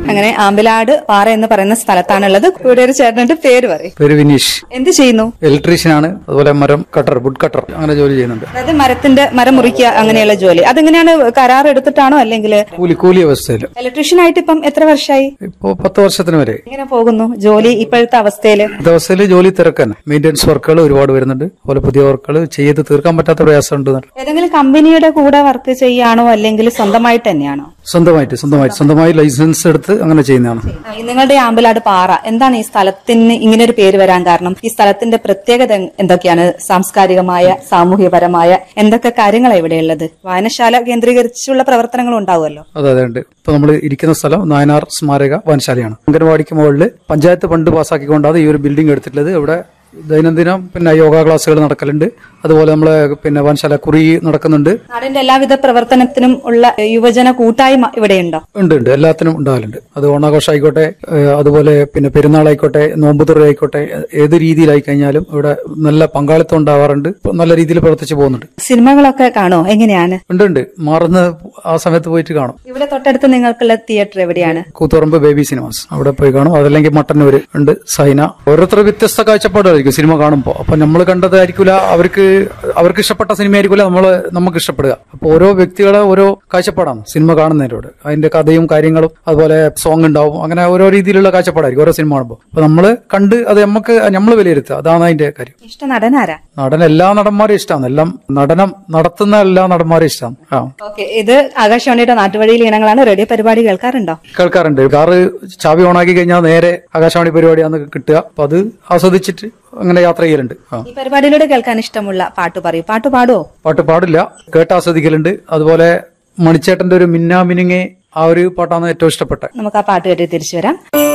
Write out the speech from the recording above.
അങ്ങനെ ആമ്പലാട് പാറ എന്ന് പറയുന്ന സ്ഥലത്താണുള്ളത് ഇവിടെ ഒരു ചേട്ടന്റെ പേര് പറയും പേര് വിനീഷ് എന്ത് ചെയ്യുന്നു ഇലക്ട്രീഷ്യൻ ആണ് അതുപോലെ മരം കട്ടർ വുഡ് കട്ടർ അങ്ങനെ ജോലി ചെയ്യുന്നുണ്ട് അതായത് മരത്തിന്റെ മരം മുറിക്കുക അങ്ങനെയുള്ള ജോലി അതെങ്ങനെയാണ് കരാർ എടുത്തിട്ടാണോ അല്ലെങ്കിൽ കൂലി കൂലി അവസ്ഥയിൽ ഇലക്ട്രീഷ്യൻ ആയിട്ട് ഇപ്പം എത്ര വർഷമായി ഇപ്പോ പത്ത് വർഷത്തിന് വരെ എങ്ങനെ പോകുന്നു ജോലി ഇപ്പോഴത്തെ അവസ്ഥയിൽ ഇന്നത്തെ അവസ്ഥയിൽ ജോലി തിരക്കാൻ മെയിൻ്റെനൻസ് വർക്കുകൾ ഒരുപാട് വരുന്നുണ്ട് അതുപോലെ പുതിയ വർക്കുകൾ ചെയ്ത് തീർക്കാൻ പറ്റാത്ത പ്രയാസമുണ്ട് ഏതെങ്കിലും കമ്പനിയുടെ കൂടെ വർക്ക് ചെയ്യാണോ അല്ലെങ്കിൽ സ്വന്തമായിട്ട് തന്നെയാണോ സ്വന്തമായിട്ട് സ്വന്തമായിട്ട് സ്വന്തമായി ലൈസൻസ് എടുത്ത് അങ്ങനെ ചെയ്യുന്നതാണ് ആ, ഈ നിങ്ങളുടെ ഈ ആമ്പലാട് പാറ എന്താണ് ഈ സ്ഥലത്തിന് ഇങ്ങനെ ഒരു പേര് വരാൻ കാരണം ഈ സ്ഥലത്തിന്റെ പ്രത്യേകത എന്തൊക്കെയാണ് സാംസ്കാരികമായ സാമൂഹ്യപരമായ എന്തൊക്കെ കാര്യങ്ങളാണ് ഇവിടെയുള്ളത് വായനശാല കേന്ദ്രീകരിച്ചുള്ള പ്രവർത്തനങ്ങൾ ഉണ്ടാവുമല്ലോ അതെ അതെ ഉണ്ട് ഇപ്പൊ നമ്മൾ ഇരിക്കുന്ന സ്ഥലം നായനാർ സ്മാരക വായനശാലയാണ് അംഗൻവാടിക്ക് മുകളിൽ പഞ്ചായത്ത് ഫണ്ട് പാസ്സാക്കിക്കൊണ്ടാണ് ഈ ഒരു ബിൽഡിംഗ് എടുത്തിട്ടുള്ളത് ഇവിടെ ദൈനംദിനം പിന്നെ യോഗ ക്ലാസ്സുകൾ നടക്കലുണ്ട് അതുപോലെ നമ്മളെ പിന്നെ വായനശാല കുറി നടക്കുന്നുണ്ട് നാടിന്റെ എല്ലാവിധ പ്രവർത്തനത്തിനും ഉള്ള യുവജന കൂട്ടായ്മ ഇവിടെയുണ്ടോ ഉണ്ട് ഉണ്ട് എല്ലാത്തിനും ഉണ്ടാകലുണ്ട് അത് ഓണാഘോഷം ആയിക്കോട്ടെ ഏഹ് അതുപോലെ പിന്നെ പെരുന്നാളായിക്കോട്ടെ നോമ്പുതുറ ആയിക്കോട്ടെ ഏത് രീതിയിലായി കഴിഞ്ഞാലും ഇവിടെ നല്ല പങ്കാളിത്തം ഉണ്ടാവാറുണ്ട് ഇപ്പൊ നല്ല രീതിയിൽ പ്രവർത്തിച്ചു പോകുന്നുണ്ട് സിനിമകളൊക്കെ കാണോ എങ്ങനെയാണ് ഉണ്ട് ഉണ്ട് മാറുന്ന ആ സമയത്ത് പോയിട്ട് കാണും ഇവിടെ തൊട്ടടുത്ത് നിങ്ങൾക്കുള്ള തിയേറ്റർ എവിടെയാണ് കൂത്തുറമ്പ് ബേബി സിനിമാസ് അവിടെ പോയി കാണും അതല്ലെങ്കിൽ മട്ടന്നൂര് ഉണ്ട് സൈന ഓരോരുത്തർ വ്യത്യസ്ത കാഴ്ചപ്പാടുകളായിരിക്കും സിനിമ കാണുമ്പോൾ അപ്പൊ നമ്മൾ കണ്ടതായിരിക്കില്ല അവർക്ക് അവർക്ക് ഇഷ്ടപ്പെട്ട സിനിമ ആയിരിക്കില്ല നമ്മൾ നമുക്ക് ഇഷ്ടപ്പെടുക അപ്പൊ ഓരോ വ്യക്തികളെ ഓരോ കാഴ്ചപ്പാടാണ് സിനിമ കാണുന്നതിനോട് അതിന്റെ കഥയും കാര്യങ്ങളും അതുപോലെ സോങ് ഉണ്ടാവും അങ്ങനെ ഓരോ രീതിയിലുള്ള കാഴ്ചപ്പാടായിരിക്കും ഓരോ സിനിമ കാണുമ്പോൾ അപ്പൊ നമ്മൾ കണ്ട് അത് നമുക്ക് നമ്മൾ വിലയിരുത്തുക അതാണ് അതിന്റെ കാര്യം ഇഷ്ട നടനാരാ നടൻ എല്ലാ നടന്മാരെയും ഇഷ്ടമാണ് എല്ലാം നടനം നടത്തുന്ന എല്ലാ നടന്മാരെയും ഇഷ്ടമാണ് ആ ഓക്കെ ഇത് ആകാശവാണിയുടെ നാട്ടുവഴിയിൽ ഇനങ്ങളാണ് റേഡിയോ പരിപാടി കേൾക്കാറുണ്ടോ കേൾക്കാറുണ്ട് കാറ് ചാവി ഓണാക്കി കഴിഞ്ഞാൽ നേരെ ആകാശവാണി പരിപാടിയാണ് കിട്ടുക അപ്പൊ അത് ആസ്വദിച്ചിട്ട് അങ്ങനെ യാത്ര ചെയ്യലുണ്ട് ആ ഈ പരിപാടിയിലൂടെ കേൾക്കാൻ ഇഷ്ടമുള്ള പാട്ട് പറയൂ പാട്ട് പാടുവോ പാട്ട് പാടില്ല കേട്ട് ആസ്വദിക്കലുണ്ട് അതുപോലെ മണിച്ചേട്ടന്റെ ഒരു മിന്നാ മിനുങ്ങെ ആ ഒരു പാട്ടാണ് ഏറ്റവും ഇഷ്ടപ്പെട്ടത് നമുക്ക് ആ പാട്ട് കേട്ട് തിരിച്ചു വരാം